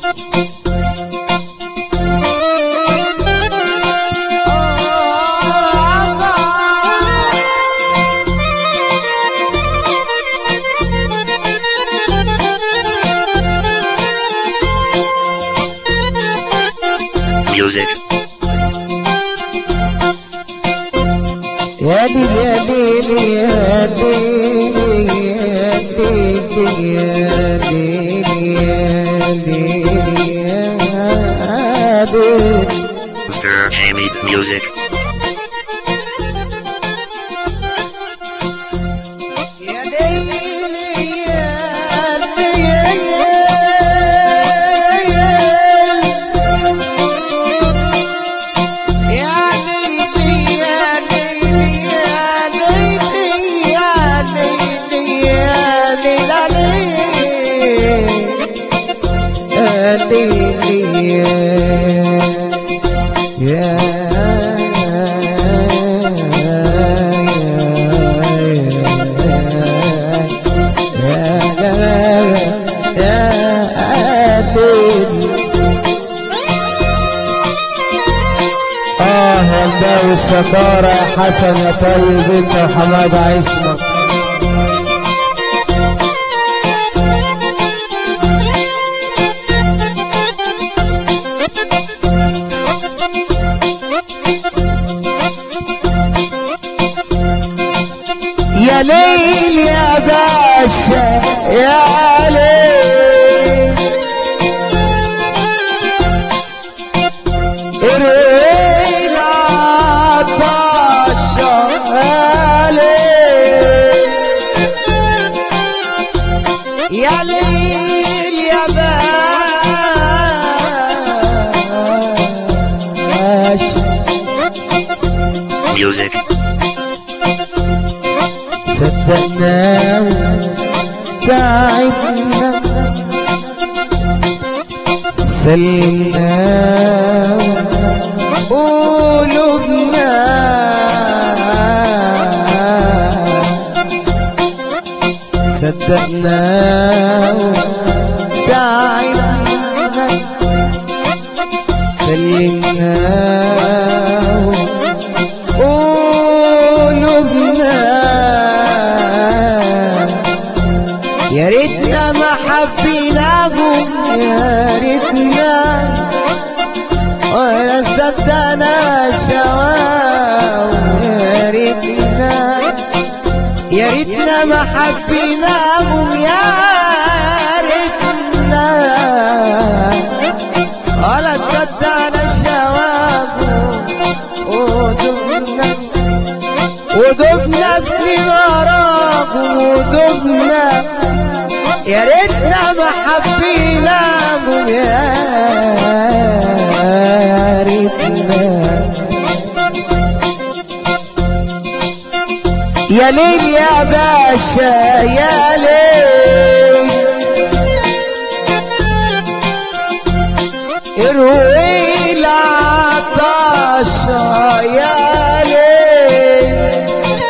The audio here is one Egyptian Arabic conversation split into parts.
Music. يا دي يا دي يا دي يا دي يا دي يا دي يا دي Mr. Hamid Music. يا ليلي يا ليلي يا ليلي يا ليلي يا ليلي يا ليلي يا ليلي يا آه والله الستارة يا حسن يا طيب انت وحماد عصمت يا ليل يا باشا يا ليل الريل عطاشا يا ليل يا ليل يا باشا Music. صدقنا وتعبنا سلمنا قلوبنا صدقنا وتعبنا سلمنا قلوبنا يا ريتنا ما حبيناهم يا ريتنا ولا صدقنا شواهم يا ريتنا يا ريتنا ما حبيناهم يا ريتنا ولا صدقنا شواهم ودمنا ودمنا سنين وراهم ودمنا يا ريتنا ما حبيناهم يا ريتنا يا ليل يا باشا يا ليل اروي العطاشة يا ليل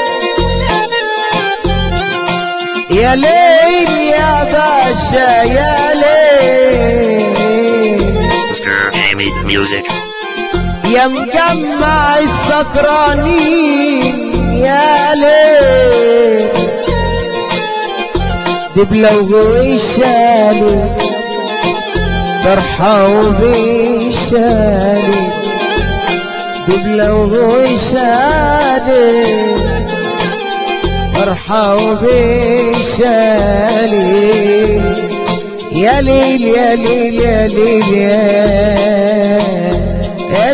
يا ليل يا باشا يا ليل Mr. Hamid Music. يا مجمع السكرانين يا ليل دبلة وغويشالي فرحة وبيشالي دبلة وغويشالي فرحة وبيشالي يا ليل يا ليل يا ليل يا يا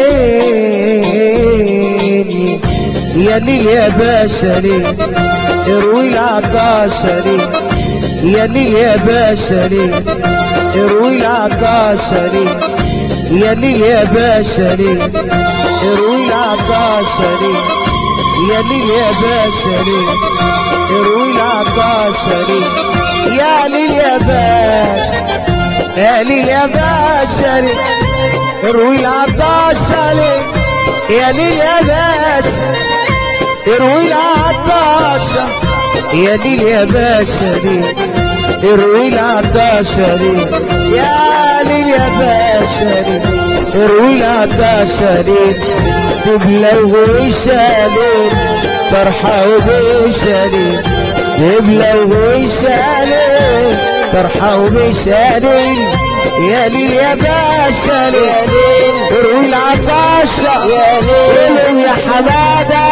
ليل يا ليل يا باشا ليل اروي العطاشة ليل يا ليل يا باشا ليل اروي العطاشة ليل يا ليل يا باشا ليل اروي العطاشة ليل يا ليل يا باشا ليل اروي العطاشة ليل يا ليل يا باشا يا ليل يا باشا ليل اروي العطاشة ليل يا ليل يا باشا اروي العطاشة يا ليل يا باشا ليل اروي العطاشة ليل يا ليل يا باشا ليل اروي العطاشة ليل تبلغ شالين فرحة وبشالين تبلغ شالين فرحة وبشالين يا ليل يا باشا ليل اروي العطاشة يا ليل يا حمادة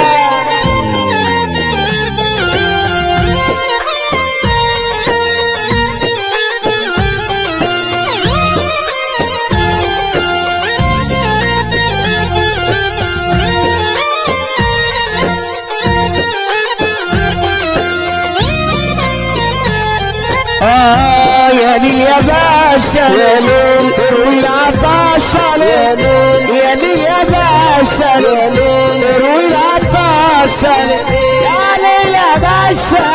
آه يا ليل يا باشا يا ليل اروي العطاشة يا ليل يا ليل يا باشا يا ليل اروي العطاشة يا ليل يا باشا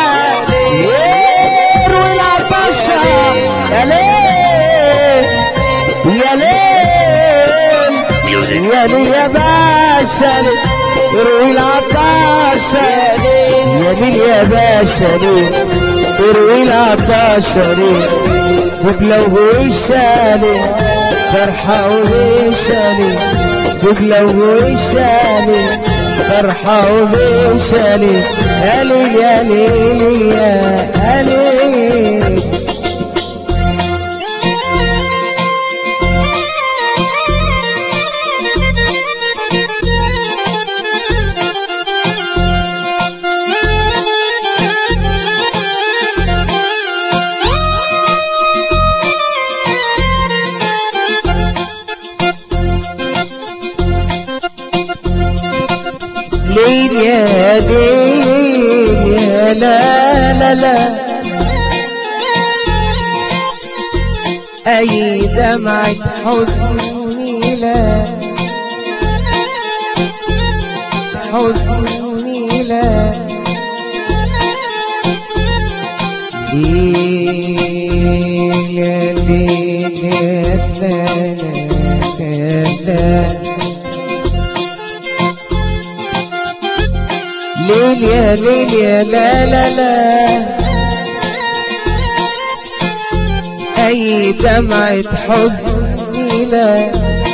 اروي العطاشة يا ليل يا ليل Music. يا ليل يا باشا اروي العطاشة يا ليل يا باشا ليل اروي العطاشة ليل وبلو وشالي فرحة وبشالي وبلو وشالي فرحة وبشالي يا ليل يا ليل يا ليل ليل يا ليل يا لا لا لا أي دمعة حزني لا حزني لا ليل يا ليل يا لا لا لا ليل يا ليل يا لا لا لا أي دمعة حزن لا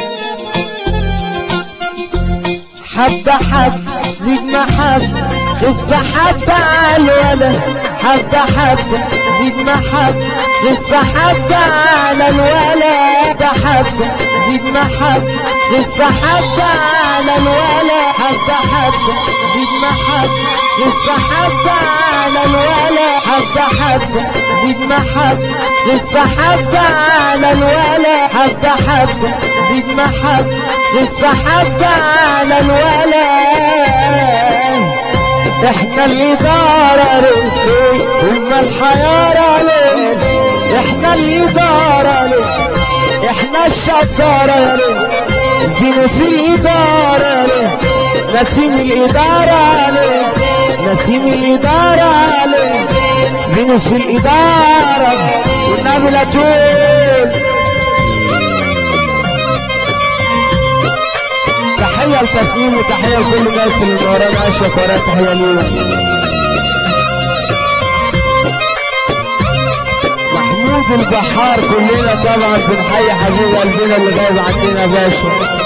حبة حبة زيد محبة خف حبة على الولد حبة حبة زيد محبة خف حبة على الولد حبة زيد محبة خف حبة على الولد حبة حبة زيد محبة خف حبة على الولد حبة حبة زيد محبة خف حبة على الولد حبة حبة زيد محبة خف حبة على الولد احنا الإدارة ليه هم الحيارة ليه احنا الإدارة ليه احنا الشطارة ليه فين في الإدارة ليه نسيم الإدارة ليه نسيم الإدارة ليه فين في الإدارة والنبي لا تقول تحية لتسليم وتحية لكل الناس اللي ورانا عاشق ورانا تحية ليهم محمود البحار كلنا طبعا بنحيي حبيب قلبنا اللي غايب عننا باشا